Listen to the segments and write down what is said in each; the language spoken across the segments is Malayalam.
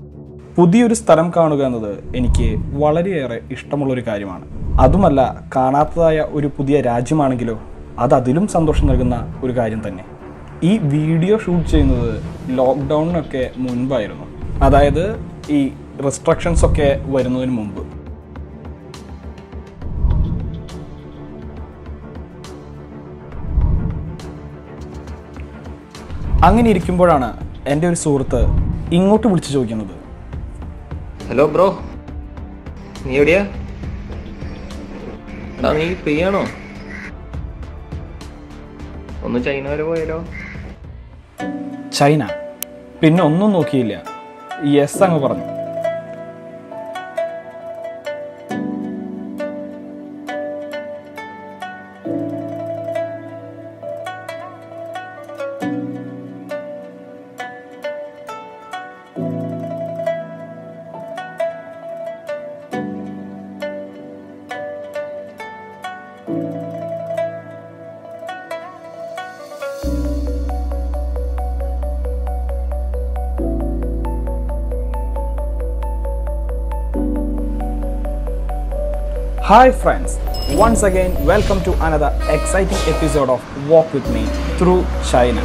പുതിയൊരു സ്ഥലം കാണുക എന്നത് എനിക്ക് വളരെയേറെ ഇഷ്ടമുള്ളൊരു കാര്യമാണ് അതുമല്ല കാണാത്തതായ ഒരു പുതിയ രാജ്യമാണെങ്കിലോ അത് അതിലും സന്തോഷം നൽകുന്ന ഒരു കാര്യം തന്നെ ഈ വീഡിയോ ഷൂട്ട് ചെയ്യുന്നത് ലോക്ക്ഡൗണിനൊക്കെ മുൻപായിരുന്നു അതായത് ഈ റെസ്ട്രിക്ഷൻസ് ഒക്കെ വരുന്നതിന് മുമ്പ് അങ്ങനെ ഇരിക്കുമ്പോഴാണ് എൻ്റെ ഒരു സുഹൃത്ത് ഇങ്ങോട്ട് വിളിച്ചു ചോദിക്കുന്നത് ഹലോ ബ്രോ നീ എവിടെയാ എടാ നീ ഫ്രീ ആണോ ഒന്ന് ചൈന വരെ പോയാലോ ചൈന പിന്നെ ഒന്നും നോക്കിയില്ല യെസ് അങ്ങ് പറഞ്ഞു Hi friends, once again welcome to another exciting episode of Walk with Me through China.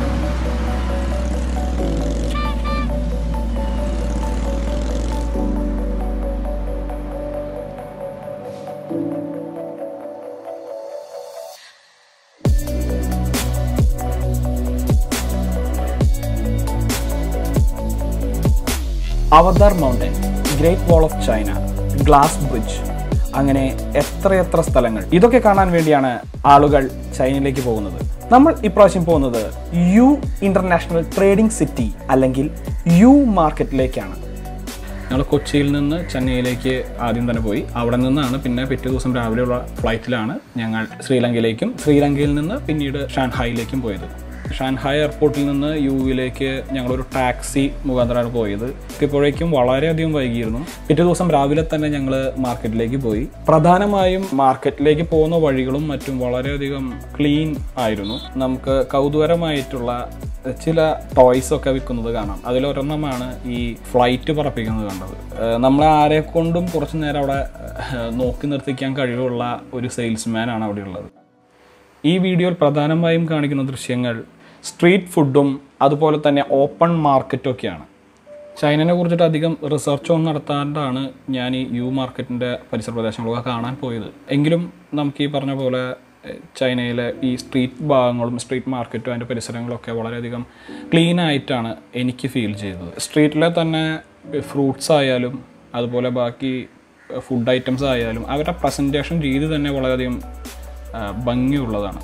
Avatar mountain great wall of China glass bridge അങ്ങനെ എത്രയെത്ര സ്ഥലങ്ങൾ ഇതൊക്കെ കാണാൻ വേണ്ടിയാണ് ആളുകൾ ചൈനയിലേക്ക് പോകുന്നത് നമ്മൾ ഇപ്രാവശ്യം പോകുന്നത് യു ഇന്റർനാഷണൽ ട്രേഡിംഗ് സിറ്റി അല്ലെങ്കിൽ യു മാർക്കറ്റിലേക്കാണ് ഞങ്ങൾ കൊച്ചിയിൽ നിന്ന് ചെന്നൈയിലേക്ക് ആദ്യം തന്നെ പോയി അവിടെ നിന്നാണ് പിന്നെ പിറ്റേ ദിവസം രാവിലെയുള്ള ഫ്ലൈറ്റിലാണ് ഞങ്ങൾ ശ്രീലങ്കയിലേക്കും ശ്രീലങ്കയിൽ നിന്ന് പിന്നീട് ഷാൻഹായിലേക്കും പോയത് ഷാൻഹായ് എയർപോർട്ടിൽ നിന്ന് യുവിലേക്ക് ഞങ്ങളൊരു ടാക്സി മുഖാന്തരമാണ് പോയത് ഇപ്പോഴേക്കും വളരെയധികം വൈകിയിരുന്നു പിറ്റേ ദിവസം രാവിലെ തന്നെ ഞങ്ങൾ മാർക്കറ്റിലേക്ക് പോയി പ്രധാനമായും മാർക്കറ്റിലേക്ക് പോകുന്ന വഴികളും മറ്റും വളരെയധികം ക്ലീൻ ആയിരുന്നു നമുക്ക് കൗതുകരമായിട്ടുള്ള ചില ടോയ്സ് ഒക്കെ വിൽക്കുന്നത് കാണാം അതിലൊരെണ്ണമാണ് ഈ ഫ്ലൈറ്റ് പറപ്പിക്കുന്നത് കണ്ടത് ഏഹ് നമ്മളെ ആരെ കൊണ്ടും കുറച്ച് നേരം അവിടെ ഏഹ് നോക്കി നിർത്തിക്കാൻ കഴിവുള്ള ഒരു സെയിൽസ്മാൻ ആണ് അവിടെ ഉള്ളത് ഈ വീഡിയോയിൽ പ്രധാനമായും കാണിക്കുന്ന ദൃശ്യങ്ങൾ സ്ട്രീറ്റ് ഫുഡും അതുപോലെ തന്നെ ഓപ്പൺ മാർക്കറ്റും ഒക്കെയാണ് ചൈനനെ കുറിച്ചിട്ട് അധികം റിസർച്ച് ഒന്നും നടത്താണ്ടാണ് ഞാൻ ഈ യു മാർക്കറ്റിൻ്റെ പരിസര പ്രദേശങ്ങളൊക്കെ കാണാൻ പോയത് എങ്കിലും നമുക്ക് ഈ പറഞ്ഞ പോലെ എഹ്, ചൈനയിലെ ഈ സ്ട്രീറ്റ് ഭാഗങ്ങളും സ്ട്രീറ്റ് മാർക്കറ്റും അതിൻ്റെ പരിസരങ്ങളൊക്കെ വളരെയധികം ക്ലീൻ ആയിട്ടാണ് എനിക്ക് ഫീൽ ചെയ്തത് സ്ട്രീറ്റിലെ തന്നെ ഫ്രൂട്ട്സ് ആയാലും അതുപോലെ ബാക്കി ഫുഡ് ഐറ്റംസ് ആയാലും അവരുടെ പ്രസൻറ്റേഷൻ രീതി തന്നെ വളരെയധികം ആ, ഭംഗിയുള്ളതാണ്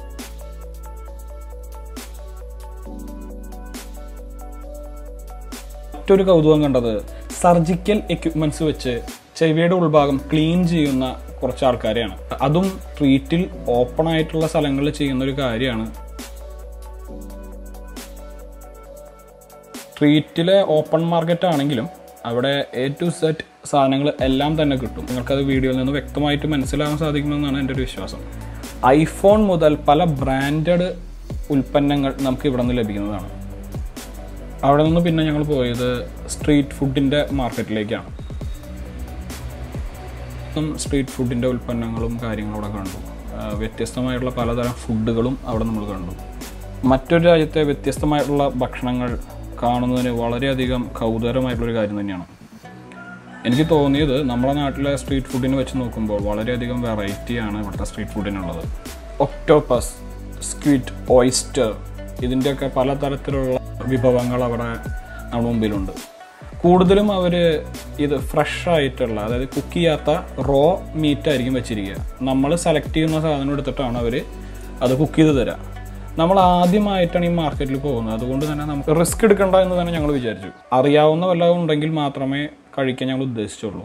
മറ്റൊരു കൗതുകം കണ്ടത് സർജിക്കൽ എക്യുപ്മെന്റ്സ് വെച്ച് ചെവിയുടെ ഉൾഭാഗം ക്ലീൻ ചെയ്യുന്ന കുറച്ച് ആൾക്കാരെയാണ് അതും സ്ട്രീറ്റിൽ ഓപ്പൺ ആയിട്ടുള്ള സ്ഥലങ്ങളിൽ ചെയ്യുന്ന ഒരു കാര്യമാണ് സ്ട്രീറ്റിലെ ഓപ്പൺ മാർക്കറ്റ് ആണെങ്കിലും അവിടെ എ ടു സെറ്റ് സാധനങ്ങൾ എല്ലാം തന്നെ കിട്ടും നിങ്ങൾക്കത് വീഡിയോയിൽ നിന്ന് വ്യക്തമായിട്ട് മനസ്സിലാകാൻ സാധിക്കുമെന്നാണ് എൻ്റെ ഒരു വിശ്വാസം ഐഫോൺ മുതൽ പല ബ്രാൻഡഡ് ഉൽപ്പന്നങ്ങൾ നമുക്ക് ഇവിടെ നിന്ന് ലഭിക്കുന്നതാണ് അവിടെ നിന്ന് പിന്നെ ഞങ്ങൾ പോയത് സ്ട്രീറ്റ് ഫുഡിൻ്റെ മാർക്കറ്റിലേക്കാണ് ഉം സ്ട്രീറ്റ് ഫുഡിൻ്റെ ഉൽപ്പന്നങ്ങളും കാര്യങ്ങളും അവിടെ കണ്ടു ആ, വ്യത്യസ്തമായിട്ടുള്ള പലതരം ഫുഡുകളും അവിടെ നമ്മൾ കണ്ടു മറ്റൊരു രാജ്യത്തെ വ്യത്യസ്തമായിട്ടുള്ള ഭക്ഷണങ്ങൾ കാണുന്നതിന് വളരെയധികം കൗതുകരമായിട്ടുള്ളൊരു കാര്യം തന്നെയാണ് എനിക്ക് തോന്നിയത് നമ്മുടെ നാട്ടിലെ സ്ട്രീറ്റ് ഫുഡിനെ വെച്ച് നോക്കുമ്പോൾ വളരെയധികം വെറൈറ്റിയാണ് ഇവിടുത്തെ സ്ട്രീറ്റ് ഫുഡിനുള്ളത് ഒക്ടോപ്പസ് സ്ക്വിഡ് ഓയിസ്റ്റർ ഇതിൻ്റെയൊക്കെ പലതരത്തിലുള്ള വിഭവങ്ങൾ അവിടെ നമ്മുടെ മുമ്പിലുണ്ട് കൂടുതലും അവർ ഇത് ഫ്രഷ് ആയിട്ടുള്ള അതായത് കുക്ക് ചെയ്യാത്ത റോ മീറ്റ് ആയിരിക്കും വെച്ചിരിക്കുക നമ്മൾ സെലക്ട് ചെയ്യുന്ന സാധനം എടുത്തിട്ടാണ് അവർ അത് കുക്ക് ചെയ്ത് തരാം നമ്മൾ ആദ്യമായിട്ടാണ് ഈ മാർക്കറ്റിൽ പോകുന്നത് അതുകൊണ്ട് തന്നെ നമുക്ക് റിസ്ക് എടുക്കണ്ട എന്ന് തന്നെ ഞങ്ങൾ വിചാരിച്ചു അറിയാവുന്ന വല്ലതും ഉണ്ടെങ്കിൽ മാത്രമേ കഴിക്കാൻ ഞങ്ങൾ ഉദ്ദേശിച്ചുള്ളൂ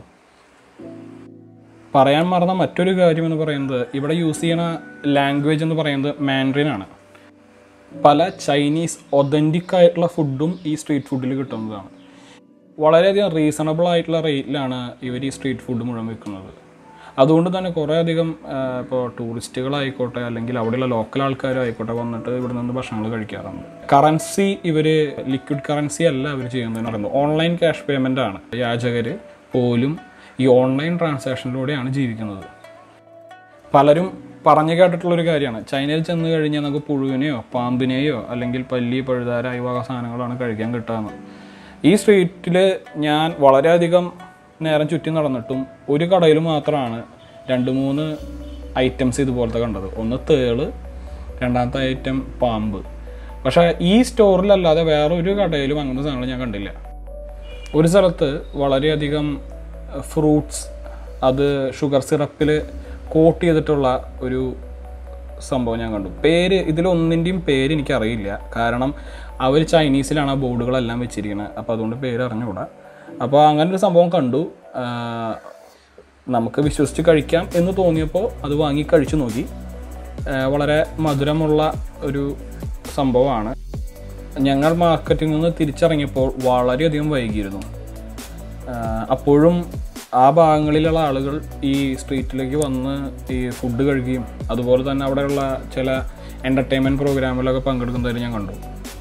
പറയാൻ മറന്ന മറ്റൊരു കാര്യം എന്ന് പറയുന്നത് ഇവിടെ യൂസ് ചെയ്യണ ലാംഗ്വേജ് എന്ന് പറയുന്നത് മാൻഡ്രിൻ ആണ് പല ചൈനീസ് ഒതൻറ്റിക് ആയിട്ടുള്ള ഫുഡും ഈ സ്ട്രീറ്റ് ഫുഡിൽ കിട്ടുന്നതാണ് വളരെയധികം റീസണബിൾ ആയിട്ടുള്ള റേറ്റിലാണ് ഇവർ ഈ സ്ട്രീറ്റ് ഫുഡ് മുഴുവൻ വിൽക്കുന്നത് അതുകൊണ്ട് തന്നെ കുറേ അധികം ഇപ്പോൾ ടൂറിസ്റ്റുകളായിക്കോട്ടെ അല്ലെങ്കിൽ അവിടെയുള്ള ലോക്കൽ ആൾക്കാരും ആയിക്കോട്ടെ വന്നിട്ട് ഇവിടെ നിന്ന് ഭക്ഷണങ്ങൾ കഴിക്കാറുണ്ട് കറൻസി ഇവർ ലിക്വിഡ് കറൻസി അല്ല അവർ ചെയ്യുന്നതെന്ന് പറയുന്നത് ഓൺലൈൻ ക്യാഷ് പേയ്മെൻ്റ് ആണ് യാചകർ പോലും ഈ ഓൺലൈൻ ട്രാൻസാക്ഷനിലൂടെയാണ് ജീവിക്കുന്നത് പലരും പറഞ്ഞു കേട്ടിട്ടുള്ളൊരു കാര്യമാണ് ചൈനയിൽ ചെന്ന് കഴിഞ്ഞാൽ നമുക്ക് പുഴുവിനെയോ പാമ്പിനെയോ അല്ലെങ്കിൽ പല്ലി പഴുതാര ഈ വക സാധനങ്ങളാണ് കഴിക്കാൻ കിട്ടാന്ന് ഈ സ്ട്രീറ്റിൽ ഞാൻ വളരെയധികം നേരം ചുറ്റി നടന്നിട്ടും ഒരു കടയിൽ മാത്രമാണ് രണ്ട് മൂന്ന് ഐറ്റംസ് ഇതുപോലത്തെ കണ്ടത് ഒന്ന് തേള് രണ്ടാമത്തെ ഐറ്റം പാമ്പ് പക്ഷേ ഈ സ്റ്റോറിലല്ലാതെ വേറെ ഒരു കടയിലും അങ്ങനത്തെ സാധനങ്ങൾ ഞാൻ കണ്ടില്ല ഒരു സ്ഥലത്ത് വളരെയധികം ഫ്രൂട്ട്സ് അത് ഷുഗർ സിറപ്പിൽ കോട്ട് ചെയ്തിട്ടുള്ള ഒരു സംഭവം ഞാൻ കണ്ടു പേര് ഇതിലൊന്നിൻ്റെയും പേര് എനിക്കറിയില്ല കാരണം അവർ ചൈനീസിലാണ് ആ ബോർഡുകളെല്ലാം വെച്ചിരിക്കുന്നത് അപ്പോൾ അതുകൊണ്ട് പേര് അറിഞ്ഞുകൂടാ അപ്പോൾ അങ്ങനെ ഒരു സംഭവം കണ്ടു ആ, നമുക്ക് വിശ്വസിച്ച് കഴിക്കാം എന്ന് തോന്നിയപ്പോൾ അത് വാങ്ങി കഴിച്ചു നോക്കി ആ, വളരെ മധുരമുള്ള ഒരു സംഭവമാണ് ഞങ്ങൾ മാർക്കറ്റിൽ നിന്ന് തിരിച്ചിറങ്ങിയപ്പോൾ വളരെയധികം വൈകിയിരുന്നു ആഹ് അപ്പോഴും ആ ഭാഗങ്ങളിലുള്ള ആളുകൾ ഈ സ്ട്രീറ്റിലേക്ക് വന്ന് ഈ ഫുഡ് കഴിക്കുകയും അതുപോലെ തന്നെ അവിടെയുള്ള ചില എൻ്റർടൈൻമെൻറ്റ് പ്രോഗ്രാമിലൊക്കെ പങ്കെടുക്കുന്നതായി ഞാൻ കണ്ടു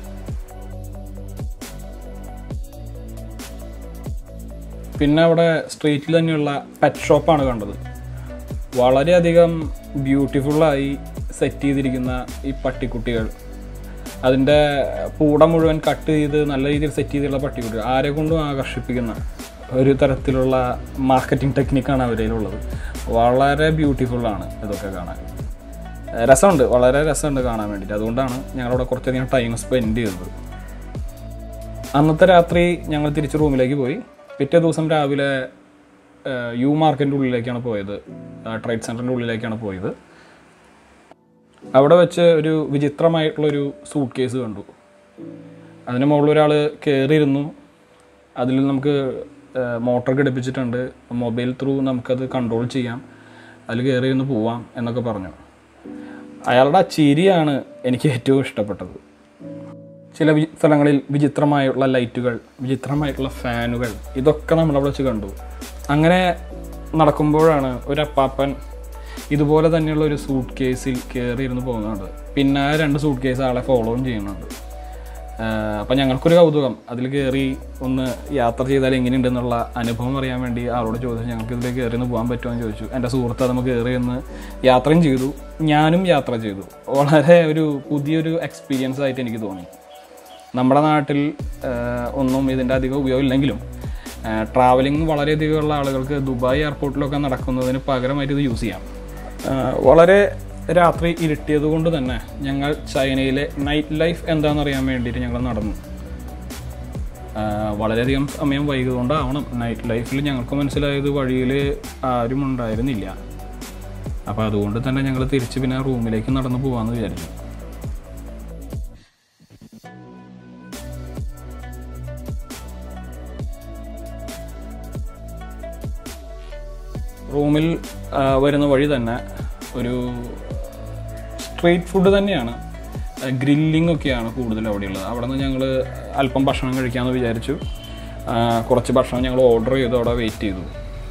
പിന്നെ അവിടെ സ്ട്രീറ്റിൽ തന്നെയുള്ള പെറ്റ് ഷോപ്പാണ് കണ്ടത് വളരെയധികം ബ്യൂട്ടിഫുള്ളായി സെറ്റ് ചെയ്തിരിക്കുന്ന ഈ പട്ടിക്കുട്ടികൾ അതിൻ്റെ പൂട മുഴുവൻ കട്ട് ചെയ്ത് നല്ല രീതിയിൽ സെറ്റ് ചെയ്തിട്ടുള്ള പട്ടിക്കുട്ടികൾ ആരെ കൊണ്ടും ആകർഷിപ്പിക്കുന്ന ഒരു തരത്തിലുള്ള മാർക്കറ്റിംഗ് ടെക്നിക്കാണ് അവരിലുള്ളത് വളരെ ബ്യൂട്ടിഫുള്ളാണ് ഇതൊക്കെ കാണാൻ ഏഹ് രസമുണ്ട് വളരെ രസമുണ്ട് കാണാൻ വേണ്ടിയിട്ട് അതുകൊണ്ടാണ് ഞങ്ങളവിടെ കുറച്ചധികം ടൈം സ്പെൻഡ് ചെയ്തത് അന്നത്തെ രാത്രി ഞങ്ങൾ തിരിച്ച് റൂമിലേക്ക് പോയി പിറ്റേ ദിവസം രാവിലെ ഏഹ്, യു മാർക്കറ്റിൻ്റെ ഉള്ളിലേക്കാണ് പോയത് ആ, ട്രേഡ് സെൻറ്ററിൻ്റെ ഉള്ളിലേക്കാണ് പോയത് അവിടെ വെച്ച് ഒരു വിചിത്രമായിട്ടുള്ളൊരു സൂട്ട് കേസ് കണ്ടു അതിന് മുകളിൽ ഒരാൾ കയറിയിരുന്നു അതിൽ നമുക്ക് മോട്ടർ ഘടിപ്പിച്ചിട്ടുണ്ട് മൊബൈൽ ത്രൂ നമുക്കത് കൺട്രോൾ ചെയ്യാം അതിൽ കയറി ഇരുന്ന് പോവാം എന്നൊക്കെ പറഞ്ഞു അയാളുടെ ആ ചിരിയാണ് എനിക്ക് ഏറ്റവും ഇഷ്ടപ്പെട്ടത് ചില വി സ്ഥലങ്ങളിൽ വിചിത്രമായിട്ടുള്ള ലൈറ്റുകൾ വിചിത്രമായിട്ടുള്ള ഫാനുകൾ ഇതൊക്കെ നമ്മളവിടെ വെച്ച് കണ്ടു അങ്ങനെ നടക്കുമ്പോഴാണ് ഒരു അപ്പാപ്പൻ ഇതുപോലെ തന്നെയുള്ള ഒരു സൂട്ട് കേസിൽ കയറി ഇരുന്ന് പോകുന്നുണ്ട് പിന്നെ ആ രണ്ട് സൂട്ട് കേസ് ആളെ ഫോളോയും ചെയ്യുന്നുണ്ട് അപ്പം ഞങ്ങൾക്കൊരു കൗതുകം അതിൽ കയറി ഒന്ന് യാത്ര ചെയ്താൽ എങ്ങനെയുണ്ടെന്നുള്ള അനുഭവം അറിയാൻ വേണ്ടി ആളോട് ചോദിച്ചു ഞങ്ങൾക്ക് ഇതിലേക്ക് കയറി ഒന്ന് പോകാൻ പറ്റുമോ എന്ന് ചോദിച്ചു എൻ്റെ സുഹൃത്ത് അത് നമുക്ക് കയറി ഒന്ന് യാത്രയും ചെയ്തു ഞാനും യാത്ര ചെയ്തു വളരെ ഒരു പുതിയൊരു എക്സ്പീരിയൻസ് ആയിട്ട് എനിക്ക് തോന്നി നമ്മുടെ നാട്ടിൽ ആ, ഒന്നും ഇതിൻ്റെ അധികം ഉപയോഗമില്ലെങ്കിലും ട്രാവലിംഗ് വളരെയധികം ഉള്ള ആളുകൾക്ക് ദുബായ് എയർപോർട്ടിലൊക്കെ നടക്കുന്നതിന് പകരമായിട്ട് ഇത് യൂസ് ചെയ്യാം ആ, വളരെ രാത്രി ഇരുട്ടിയത് കൊണ്ട് തന്നെ ഞങ്ങൾ ചൈനയിലെ നൈറ്റ് ലൈഫ് എന്താണെന്ന് അറിയാൻ വേണ്ടിയിട്ട് ഞങ്ങൾ നടന്നു ആ, വളരെയധികം സമയം വൈകിയതുകൊണ്ടാവണം നൈറ്റ് ലൈഫിൽ ഞങ്ങൾക്ക് മനസ്സിലായത് വഴിയിൽ ആരും ഉണ്ടായിരുന്നില്ല അപ്പോൾ അതുകൊണ്ട് തന്നെ ഞങ്ങൾ തിരിച്ച് പിന്നെ റൂമിലേക്ക് നടന്നു പോകാമെന്ന് വിചാരിച്ചു റൂമിൽ ആ, വരുന്ന വഴി തന്നെ ഒരു സ്ട്രീറ്റ് ഫുഡ് തന്നെയാണ് ഗ്രില്ലിംഗ് ഒക്കെയാണ് കൂടുതൽ അവിടെയുള്ളത് അവിടെ നിന്ന് ഞങ്ങൾ അല്പം ഭക്ഷണം കഴിക്കാമെന്ന് വിചാരിച്ചു ആ, കുറച്ച് ഭക്ഷണം ഞങ്ങൾ ഓർഡർ ചെയ്തു അവിടെ വെയിറ്റ് ചെയ്തു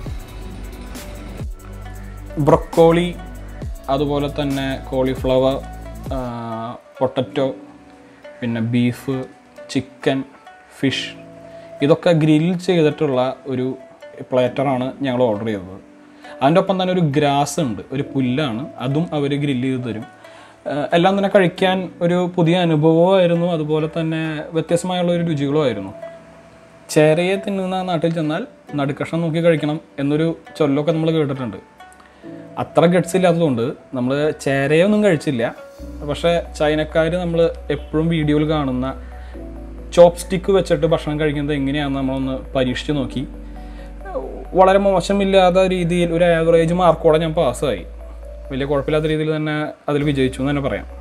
ബ്രൊക്കോളി അതുപോലെ തന്നെ കോളിഫ്ലവർ പൊട്ടറ്റോ പിന്നെ ബീഫ് ചിക്കൻ ഫിഷ് ഇതൊക്കെ ഗ്രിൽ ചെയ്തിട്ടുള്ള ഒരു പ്ലേറ്ററാണ് ഞങ്ങൾ ഓർഡർ ചെയ്തത് അതിൻ്റെ ഒപ്പം തന്നെ ഒരു ഗ്രാസ് ഉണ്ട് ഒരു പുല്ലാണ് അതും അവർ ഗ്രില്ല് ചെയ്ത് തരും ആഹ് എല്ലാം തന്നെ കഴിക്കാൻ ഒരു പുതിയ അനുഭവമായിരുന്നു അതുപോലെ തന്നെ വ്യത്യസ്തമായുള്ള ഒരു രുചികളുമായിരുന്നു ചേരയെ തിന്നുന്ന നാട്ടിൽ ചെന്നാൽ നടുക്കഷ്ണം നോക്കി കഴിക്കണം എന്നൊരു ചൊല്ലൊക്കെ നമ്മൾ കേട്ടിട്ടുണ്ട് അത്ര ഗട്സ് ഇല്ലാത്തതുകൊണ്ട് നമ്മൾ ചേരയൊന്നും കഴിച്ചില്ല പക്ഷേ ചൈനക്കാർ നമ്മൾ എപ്പോഴും വീഡിയോയിൽ കാണുന്ന ചോപ്പ് സ്റ്റിക്ക് വെച്ചിട്ട് ഭക്ഷണം കഴിക്കുന്നത് എങ്ങനെയാണെന്ന് നമ്മളൊന്ന് പരീക്ഷിച്ച് നോക്കി വളരെ മോശമില്ലാത്ത രീതിയിൽ ഒരു ആവറേജ് മാർക്കോടെ ഞാൻ പാസ്സായി വലിയ കുഴപ്പമില്ലാത്ത രീതിയിൽ തന്നെ അതിൽ വിജയിച്ചു എന്ന് തന്നെ പറയാം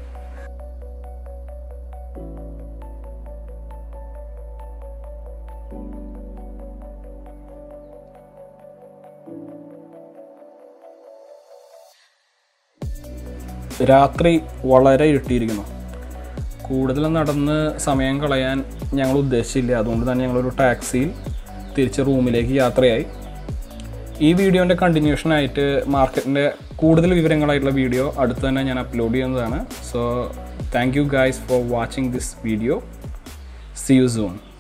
രാത്രി വളരെ ഇരുട്ടിയിരിക്കുന്നു കൂടുതൽ നടന്ന് സമയം കളയാൻ ഞങ്ങൾ ഉദ്ദേശിച്ചില്ല അതുകൊണ്ട് തന്നെ ഞങ്ങളൊരു ടാക്സിയിൽ തിരിച്ച് റൂമിലേക്ക് യാത്രയായി ഈ വീഡിയോൻ്റെ കണ്ടിന്യൂഷൻ ആയിട്ട് മാർക്കറ്റിൻ്റെ കൂടുതൽ വിവരങ്ങളായിട്ടുള്ള വീഡിയോ അടുത്ത് തന്നെ ഞാൻ അപ്ലോഡ് ചെയ്യുന്നതാണ് so thank you guys for watching this video see you soon